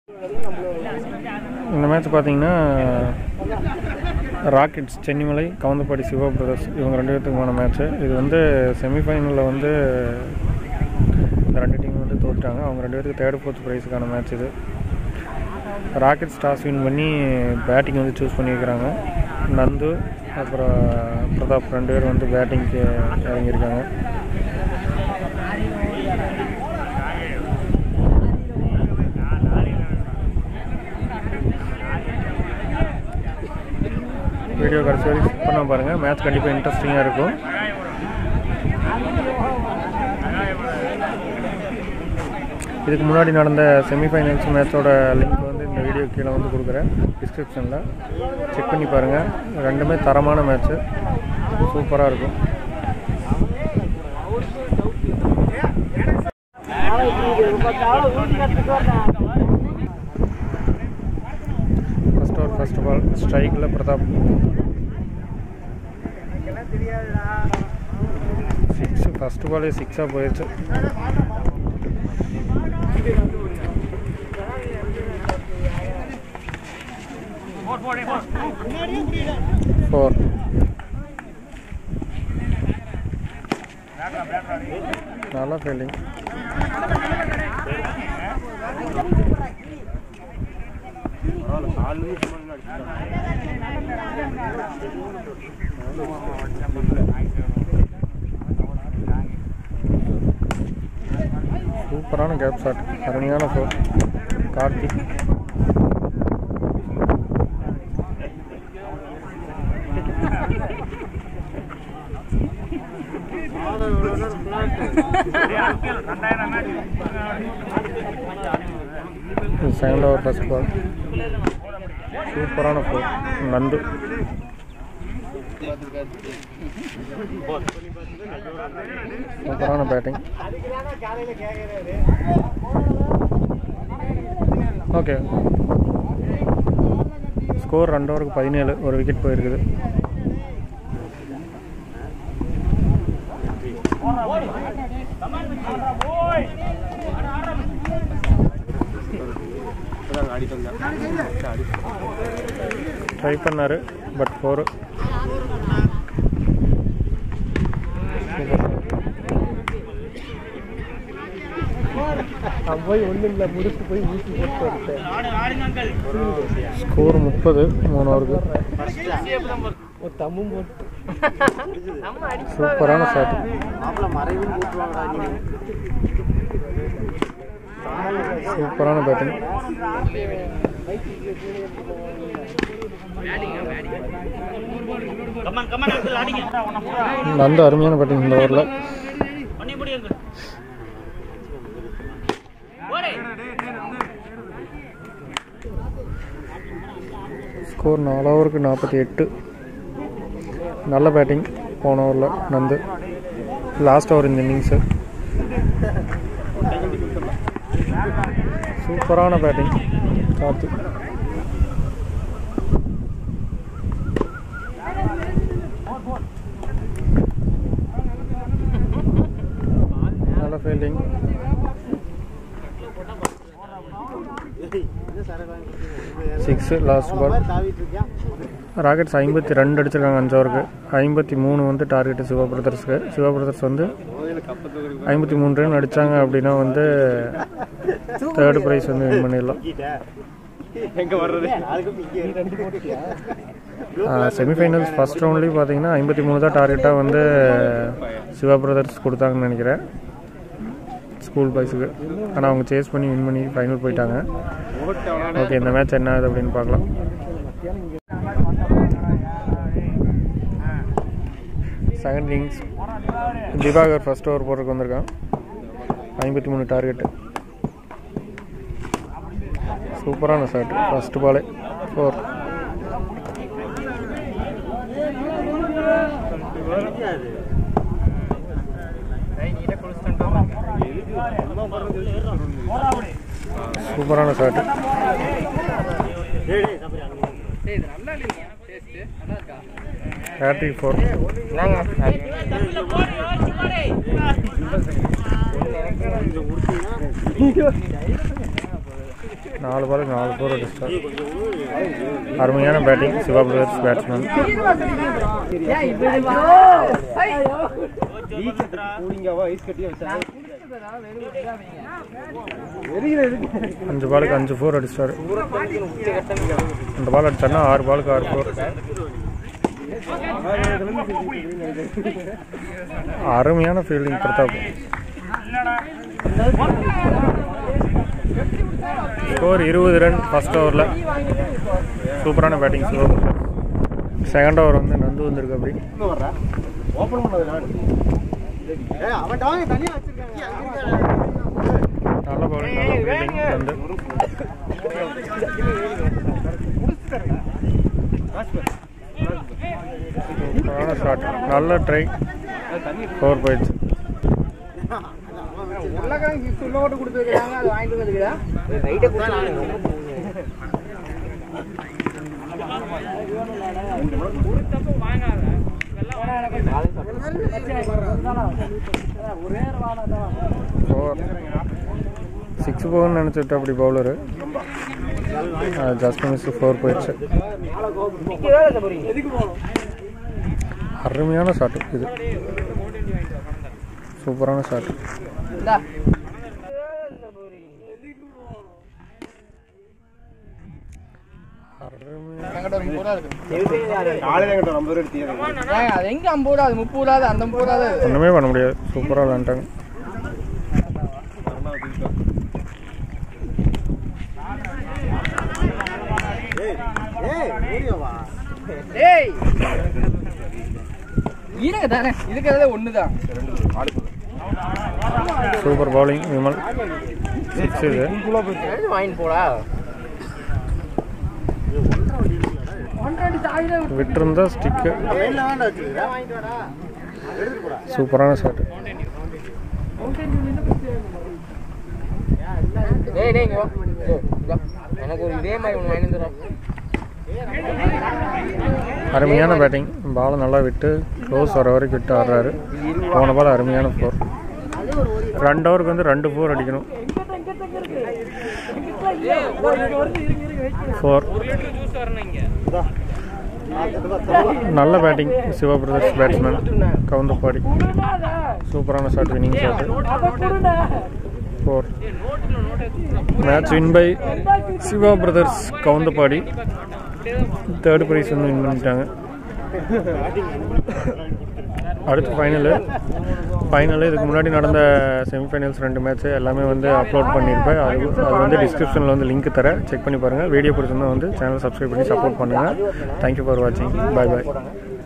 இந்த மேட்ச் பார்த்தீங்கன்னா rockets Chennimalai Kavundapadi Siva brothers இவங்க ரெண்டு பேர்த்துக்குமான மேட்ச்சு இது வந்து செமிஃபைனலில் வந்து இந்த ரெண்டு டீம் வந்து தோத்துட்டாங்க அவங்க ரெண்டு பேருக்கு தேர்ட் ஃபோர்த் ப்ரைஸுக்கான மேட்ச் இது ராக்கெட் ஸ்டார்ஸ் வின் பண்ணி பேட்டிங் வந்து சூஸ் பண்ணியிருக்கிறாங்க நந்து அப்புறம் பிரதாப் ரெண்டு பேர் வந்து பேட்டிங்க்கு இறங்கியிருக்காங்க வீடியோ கடைசி வரைக்கும் skip பண்ணாம பாருங்கள் மேட்ச் கண்டிப்பாக இன்ட்ரெஸ்டிங்காக இருக்கும் இதுக்கு முன்னாடி நடந்த செமிஃபைனல்ஸ் மேட்சோட லிங்க் வந்து இந்த வீடியோ கீழே வந்து கொடுக்குறேன் டிஸ்கிரிப்ஷனில் செக் பண்ணி பாருங்கள் ரெண்டுமே தரமான மேட்ச்சு சூப்பராக இருக்கும் ஃபர்ஸ்ட் ஓவர் ஃபர்ஸ்ட் பால் ஸ்ட்ரைக்கில் பிரதாப் சிக்ஸ் ஃபர்ஸ்ட் பாலே சிக்ஸாக போயிடுச்சு ஃபோர் நல்லா ஃபீல்டிங் சூப்பரான கேப் ஷாட் அருமையான four Karthik second over first ball சூப்பரான ஃபோர் நந்து சூப்பரான பேட்டிங் ஓகே ஸ்கோர் ரெண்டு ஓவருக்கு பதினேழு ஒரு விக்கெட் போயிருக்குது ட்ரை பண்ணாரு பட் ஃபோரு போய் ஒன்றும் இல்லை முடிச்சு போய் ஊசி போட்டு வந்துட்டேன் ஸ்கோர் முப்பது மூணு ஓவருக்கு ஒரு தம்மும் போட்டு சூப்பரான ஷாட் சூப்பரான பேட்டிங் நந்து அருமையான பேட்டிங் இந்த ஓவரில் ஸ்கோர் நாலு ஓவருக்கு நாற்பத்தி எட்டு நல்ல பேட்டிங் போன ஓவரில் நந்து லாஸ்ட் ஓவர் இந்த இன்னிங்ஸு சூப்பரான பேட்டிங் கார்த்திக் நல்ல fielding six last ball rockets ஐம்பத்தி ரெண்டு அடிச்சிருக்காங்க அஞ்சு ஓவருக்கு ஐம்பத்தி மூணு வந்து டார்கெட்டு சிவா பிரதர்ஸ்க்கு சிவா பிரதர்ஸ் வந்து ஐம்பத்தி மூணு ரன் அடித்தாங்க அப்படின்னா வந்து தேர்டு ப்ரைஸ் வந்து வின் பண்ணிடலாம் எங்க வர்றது செமிஃபைனல்ஸ் ஃபர்ஸ்ட் ரவுண்ட்லேயும் பார்த்தீங்கன்னா ஐம்பத்தி மூணு தான் டார்கெட்டாக வந்து சிவா பிரதர்ஸ் கொடுத்தாங்கன்னு நினைக்கிறேன் ஸ்கூல் பாய்ஸுக்கு ஆனால் அவங்க சேஸ் பண்ணி வின் பண்ணி ஃபைனல் போயிட்டாங்க ஓகே இந்த மேட்ச் என்ன ஆகுது அப்படின்னு பார்க்கலாம் second innings Diwakar first over போடுறதுக்கு வந்திருக்கான் ஐம்பத்தி மூணு டார்கெட்டு சூப்பரான ஷாட் ஃபர்ஸ்ட் பாலே ஃபோர் சூப்பரான ஷாட் ஹேட்ரிக் ஃபோர் நாலு பாலுக்கு நாலு ஃபோர் அடிச்சிட்டார் அருமையான batting Siva brothers batsman கூலிங்காவா ice கட்டியா வச்சா அஞ்சு பாலுக்கு அஞ்சு ஃபோர் அடிச்சிட்டாரு அந்த பால் அடிச்சாருன்னா ஆறு பாலுக்கு ஆறு ஃபோர் அருமையான ஃபீல்டிங் பிரதாப் ஸ்கோர் இருபது ரன் ஃபர்ஸ்ட் ஓவரில் சூப்பரான பேட்டிங் செகண்ட் ஓவர் வந்து நந்து வந்திருக்கு அப்படி ஓபன் பண்ணது நான் அவன் டாங்க தனியா வச்சிருக்காங்க நல்ல பவுலிங் நல்ல ஃபீல்டிங் வந்து சூப்பரான ஷாட் நல்ல ட்ரை ஃபோர் போயிடுச்சு உருளைக்கிழங்கு சொல்லோட்டு கொடுத்துருக்காங்க அதை வாங்கிட்டு வந்துக்கிறா ரைட்டை கொடுத்து ஃபோர் சிக்ஸ் போகணும்னு நினச்சிட்டு அப்படி பவுலரு ஜஸ்ட் மிஸ் ஃபோர் போயிடுச்சு அருமையான ஷாட் இது சூப்பரான ஷாட் காலையில எங்கிட்ட ரொம்ப தூரம் எடுத்தீங்க அது எங்க ஐம்பது ரூபா அது முப்பது ரூபா அது அந்த முப்பது ரூபா அது ஒன்றுமே பண்ண முடியாது சூப்பராக விளாண்டாங்க ஏய் இருங்க தானே இருக்கிறதே ஒண்ணுதான் சூப்பர் பவுலிங் விமல் சிக்ஸ் இது வாங்கிட்டு போடா விட்டிருந்தா ஸ்டிக்கு சூப்பரான ஷாட் டேய் டேய் இங்க வா. டேய், இங்க வா. எனக்கு ஒரு இதே மாதிரி ஒன்று வாங்கிட்டு வந்துடுறா. அருமையான பேட்டிங் பாலை நல்லா விட்டு க்ளோஸ் வர வரைக்கும் விட்டு ஆடுறாரு போன பால் அருமையான ஃபோர் ரெண்டு ஓவருக்கு வந்து ரெண்டு ஃபோர் அடிக்கணும் ஃபோர் நல்ல batting Siva brothers batsman Kavundapadi சூப்பரான shot winning shot four match win by Siva brothers Kavundapadi third prize வந்து வின் பண்ணிட்டாங்க அடுத்து ஃபைனலு ஃபைனலு இதுக்கு முன்னாடி நடந்த செமிஃபைனல்ஸ் ரெண்டு மேட்ச்சு எல்லாமே வந்து அப்லோட் பண்ணியிருப்பேன் அது அது வந்து டிஸ்கிரிப்ஷனில் வந்து லிங்க் தரேன் செக் பண்ணி பாருங்கள் வீடியோ பிடிச்சிருந்தா வந்து சேனல் சப்ஸ்கிரைப் பண்ணி சப்போர்ட் பண்ணுங்கள் தேங்க்யூ ஃபார் வாட்சிங் பாய் பாய்